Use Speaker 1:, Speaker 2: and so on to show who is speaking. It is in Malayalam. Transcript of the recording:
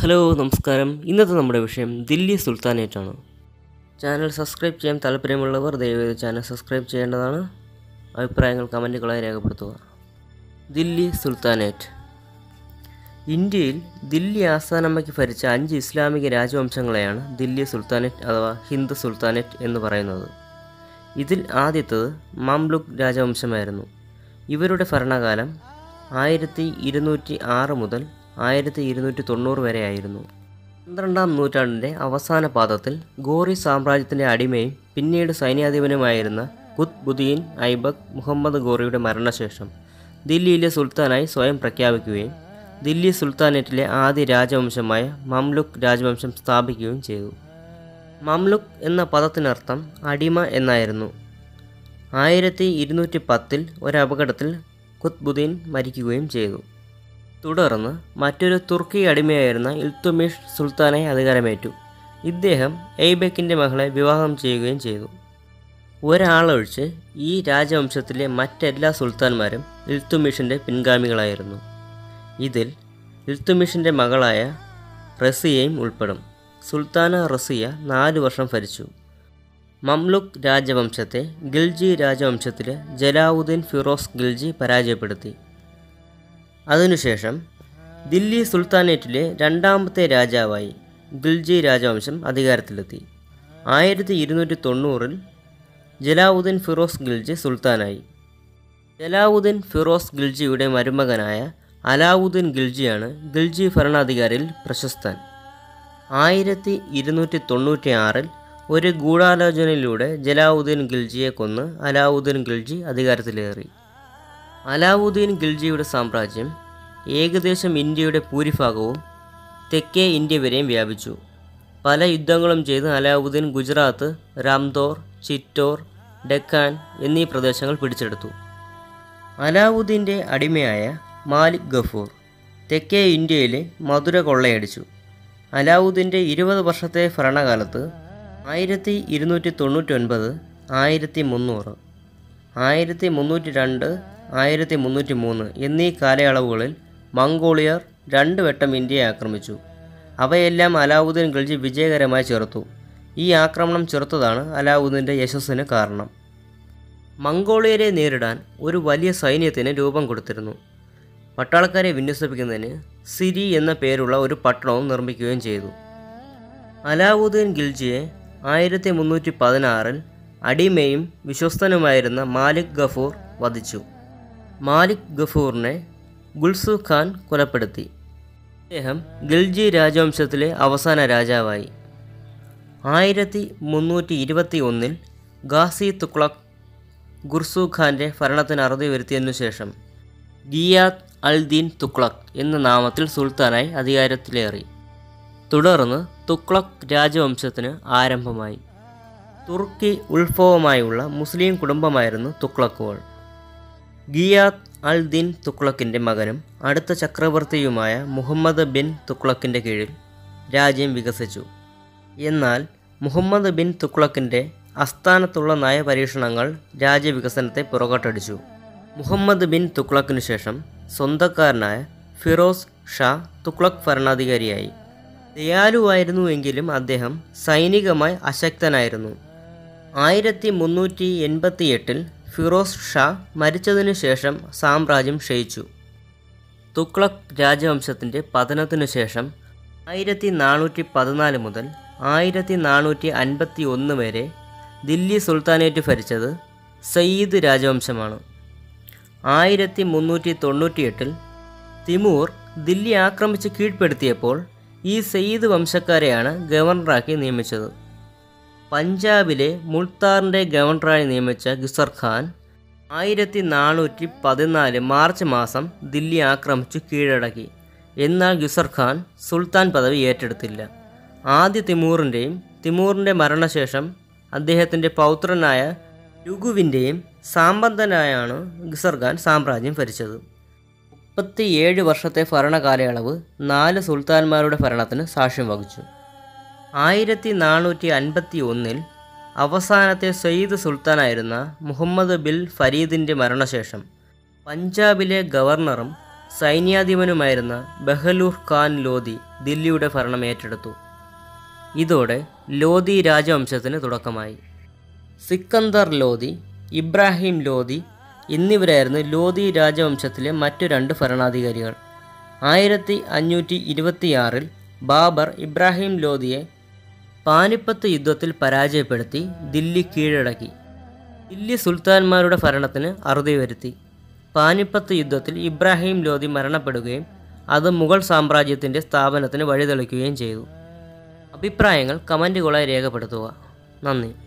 Speaker 1: ഹലോ നമസ്കാരം ഇന്നത്തെ നമ്മുടെ വിഷയം ദില്ലി സുൽത്താനേറ്റാണ് ചാനൽ സബ്സ്ക്രൈബ് ചെയ്യാൻ താല്പര്യമുള്ളവർ ദയവേത് ചാനൽ സബ്സ്ക്രൈബ് ചെയ്യേണ്ടതാണ് അഭിപ്രായങ്ങൾ കമൻറ്റുകളായി രേഖപ്പെടുത്തുക ദില്ലി സുൽത്താനേറ്റ് ഇന്ത്യയിൽ ദില്ലി ആസ്ഥാനമാക്കി ഭരിച്ച അഞ്ച് ഇസ്ലാമിക രാജവംശങ്ങളെയാണ് ദില്ലി സുൽത്താനേറ്റ് അഥവാ ഹിന്ദ് സുൽത്താനേറ്റ് എന്ന് പറയുന്നത് ഇതിൽ ആദ്യത്തത് മംലുക് രാജവംശമായിരുന്നു ഇവരുടെ ഭരണകാലം ആയിരത്തി ഇരുന്നൂറ്റി ആറ് മുതൽ ആയിരത്തി ഇരുന്നൂറ്റി തൊണ്ണൂറ് വരെ ആയിരുന്നു പന്ത്രണ്ടാം നൂറ്റാണ്ടിൻ്റെ അവസാന പാദത്തിൽ ഗോറി സാമ്രാജ്യത്തിൻ്റെ അടിമയും പിന്നീട് സൈന്യാധിപനുമായിരുന്ന ഖുത്ബുദ്ദീൻ ഐബക് മുഹമ്മദ് ഗോറിയുടെ മരണശേഷം ദില്ലിയിലെ സുൽത്താനായി സ്വയം പ്രഖ്യാപിക്കുകയും ദില്ലി സുൽത്താനേറ്റിലെ ആദ്യ രാജവംശമായ മംലുക് രാജവംശം സ്ഥാപിക്കുകയും ചെയ്തു മംലുക് എന്ന പദത്തിനർത്ഥം അടിമ എന്നായിരുന്നു ആയിരത്തി ഇരുന്നൂറ്റി പത്തിൽ ഒരപകടത്തിൽ ഖുത്ബുദ്ദീൻ മരിക്കുകയും ചെയ്തു തുടർന്ന് മറ്റൊരു തുർക്കി അടിമയായിരുന്ന ഇൽത്തുമിഷ് സുൽത്താനെ അധികാരമേറ്റു ഇദ്ദേഹം എയ്ബക്കിൻ്റെ മകളെ വിവാഹം ചെയ്യുകയും ചെയ്തു ഒരാളൊഴിച്ച് ഈ രാജവംശത്തിലെ മറ്റെല്ലാ സുൽത്താൻമാരും ഇൽത്തുമിഷിൻ്റെ പിൻഗാമികളായിരുന്നു ഇതിൽ ഇൽത്തുമിഷിൻ്റെ മകളായ റസിയയും ഉൾപ്പെടും സുൽത്താന റസിയ നാല് വർഷം ഭരിച്ചു മംലുക് രാജവംശത്തെ ഗിൽജി രാജവംശത്തിലെ ജലാവുദ്ദീൻ ഫിറോസ് ഗിൽജി പരാജയപ്പെടുത്തി അതിനുശേഷം ദില്ലി സുൽത്താനേറ്റിലെ രണ്ടാമത്തെ രാജാവായി ഗിൽജി രാജവംശം അധികാരത്തിലെത്തി ആയിരത്തി ഇരുന്നൂറ്റി തൊണ്ണൂറിൽ ജലാവുദ്ദീൻ ഫിറോസ് ഗിൽജി സുൽത്താനായി ജലാവുദ്ദീൻ ഫിറോസ് ഗിൽജിയുടെ മരുമകനായ അലാവുദ്ദീൻ ഗിൽജിയാണ് ഗിൽജി ഭരണാധികാരിയിൽ പ്രശസ്തൻ ആയിരത്തി ഇരുന്നൂറ്റി തൊണ്ണൂറ്റി ആറിൽ ഒരു ഗൂഢാലോചനയിലൂടെ ജലാവുദ്ദീൻ ഗിൽജിയെ കൊന്ന് അലാവുദ്ദീൻ ഗിൽജി അധികാരത്തിലേറി അലാവുദ്ദീൻ ഗിൽജിയുടെ സാമ്രാജ്യം ഏകദേശം ഇന്ത്യയുടെ ഭൂരിഭാഗവും തെക്കേ ഇന്ത്യ വരെയും വ്യാപിച്ചു പല യുദ്ധങ്ങളും ചെയ്ത് അലാവുദ്ദീൻ ഗുജറാത്ത് രാംദോർ ചിറ്റോർ ഡെക്കാൻ എന്നീ പ്രദേശങ്ങൾ പിടിച്ചെടുത്തു അലാവുദ്ദീൻ്റെ അടിമയായ മാലിക് ഗഫൂർ തെക്കേ ഇന്ത്യയിലെ മധുര കൊള്ളയടിച്ചു അലാവുദ്ദീൻ്റെ ഇരുപത് വർഷത്തെ ഭരണകാലത്ത് ആയിരത്തി ഇരുന്നൂറ്റി തൊണ്ണൂറ്റി ഒൻപത് ആയിരത്തി മുന്നൂറ് ആയിരത്തി മുന്നൂറ്റി രണ്ട് ആയിരത്തി മുന്നൂറ്റി മൂന്ന് എന്നീ കാലയളവുകളിൽ മംഗോളിയർ രണ്ട് വട്ടം ഇന്ത്യയെ ആക്രമിച്ചു അവയെല്ലാം അലാവുദ്ദീൻ ഖിൽജി വിജയകരമായി ചെറുത്തു ഈ ആക്രമണം ചെറുത്തതാണ് അലാവുദ്ദീൻ്റെ യശസ്സിന് കാരണം മംഗോളിയരെ നേരിടാൻ ഒരു വലിയ സൈന്യത്തിന് രൂപം കൊടുത്തിരുന്നു പട്ടാളക്കാരെ വിന്യസിപ്പിക്കുന്നതിന് സിരി എന്ന പേരുള്ള ഒരു പട്ടണവും നിർമ്മിക്കുകയും ചെയ്തു അലാവുദ്ദീൻ ഖിൽജിയെ ആയിരത്തി മുന്നൂറ്റി പതിനാറിൽ അടിമയും വിശ്വസ്തനുമായിരുന്ന മാലിക് ഗഫൂർ വധിച്ചു മാലിക് ഗഫൂറിനെ ഗുൽസു ഖാൻ കൊലപ്പെടുത്തി അദ്ദേഹം ഗിൽജി രാജവംശത്തിലെ അവസാന രാജാവായി ആയിരത്തി മുന്നൂറ്റി ഇരുപത്തി ഒന്നിൽ ഗാസി തുക്ലക് ഗുർസു ഖാൻ്റെ ഭരണത്തിന് അറുതി വരുത്തിയതിനു ശേഷം ഗിയാത്ത് അൽ ദീൻ തുക്ലക് എന്ന നാമത്തിൽ സുൽത്താനായി അധികാരത്തിലേറി തുടർന്ന് തുക്ലക് രാജവംശത്തിന് ആരംഭമായി തുർക്കി ഉത്ഭവമായുള്ള മുസ്ലിം കുടുംബമായിരുന്നു തുക്ലക്കുകൾ ഗിയാത്ത് അൽ ദിൻ തുക്ലക്കിൻ്റെ മകനും അടുത്ത ചക്രവർത്തിയുമായ മുഹമ്മദ് ബിൻ തുക്ലക്കിൻ്റെ കീഴിൽ രാജ്യം വികസിച്ചു എന്നാൽ മുഹമ്മദ് ബിൻ തുക്ലക്കിൻ്റെ അസ്ഥാനത്തുള്ള നയപരീക്ഷണങ്ങൾ രാജ്യവികസനത്തെ പുറകോട്ടടിച്ചു മുഹമ്മദ് ബിൻ തുക്ലക്കിനു ശേഷം സ്വന്തക്കാരനായ ഫിറോസ് ഷാ തുക്ലക് ഭരണാധികാരിയായി ദയാലുവായിരുന്നുവെങ്കിലും അദ്ദേഹം സൈനികമായി അശക്തനായിരുന്നു ആയിരത്തി മുന്നൂറ്റി എൺപത്തി എട്ടിൽ ഫിറോസ് ഷാ മരിച്ചതിനു ശേഷം സാമ്രാജ്യം ക്ഷയിച്ചു തുക്ലക് രാജവംശത്തിൻ്റെ പതനത്തിനു ശേഷം ആയിരത്തി നാനൂറ്റി പതിനാല് മുതൽ ആയിരത്തി നാനൂറ്റി അൻപത്തി ഒന്ന് വരെ ദില്ലി സുൽത്താനേറ്റ് ഭരിച്ചത് സയ്യിദ് രാജവംശമാണ് ആയിരത്തി മുന്നൂറ്റി തൊണ്ണൂറ്റിയെട്ടിൽ തിമൂർ ദില്ലി ആക്രമിച്ച് കീഴ്പ്പെടുത്തിയപ്പോൾ ഈ സയ്യിദ് വംശക്കാരെയാണ് ഗവർണറാക്കി നിയമിച്ചത് പഞ്ചാബിലെ മുൾത്താറിൻ്റെ ഗവർണറായി നിയമിച്ച ഗിസർ ഖാൻ ആയിരത്തി നാനൂറ്റി പതിനാല് മാർച്ച് മാസം ദില്ലി ആക്രമിച്ചു കീഴടക്കി എന്നാൽ ഗിസർ ഖാൻ സുൽത്താൻ പദവി ഏറ്റെടുത്തില്ല ആദ്യ തിമൂറിൻ്റെയും തിമൂറിൻ്റെ മരണശേഷം അദ്ദേഹത്തിൻ്റെ പൗത്രനായ ലുഗുവിൻ്റെയും സാമ്പന്നനായാണ് ഗിസർ ഖാൻ സാമ്രാജ്യം ഭരിച്ചത് മുപ്പത്തിയേഴ് വർഷത്തെ ഭരണകാലയളവ് നാല് സുൽത്താൻമാരുടെ ഭരണത്തിന് സാക്ഷ്യം വഹിച്ചു ആയിരത്തി നാനൂറ്റി അൻപത്തി ഒന്നിൽ അവസാനത്തെ സയ്യിദ് സുൽത്താനായിരുന്ന മുഹമ്മദ് ബിൽ ഫരീദിൻ്റെ മരണശേഷം പഞ്ചാബിലെ ഗവർണറും സൈന്യാധിപനുമായിരുന്ന ബഹലൂർ ഖാൻ ലോധി ദില്ലിയുടെ ഭരണം ഏറ്റെടുത്തു ഇതോടെ ലോധി രാജവംശത്തിന് തുടക്കമായി സിക്കന്ദർ ലോധി ഇബ്രാഹിം ലോധി എന്നിവരായിരുന്നു ലോധി രാജവംശത്തിലെ മറ്റു രണ്ട് ഭരണാധികാരികൾ ആയിരത്തി അഞ്ഞൂറ്റി ഇരുപത്തിയാറിൽ ബാബർ ഇബ്രാഹിം ലോധിയെ പാനിപ്പത്ത് യുദ്ധത്തിൽ പരാജയപ്പെടുത്തി ദില്ലി കീഴടക്കി ദില്ലി സുൽത്താൻമാരുടെ ഭരണത്തിന് അറുതി വരുത്തി പാനിപ്പത്ത് യുദ്ധത്തിൽ ഇബ്രാഹിം ലോധി മരണപ്പെടുകയും അത് മുഗൾ സാമ്രാജ്യത്തിൻ്റെ സ്ഥാപനത്തിന് വഴിതെളിക്കുകയും ചെയ്തു അഭിപ്രായങ്ങൾ കമൻറ്റുകളായി രേഖപ്പെടുത്തുക നന്ദി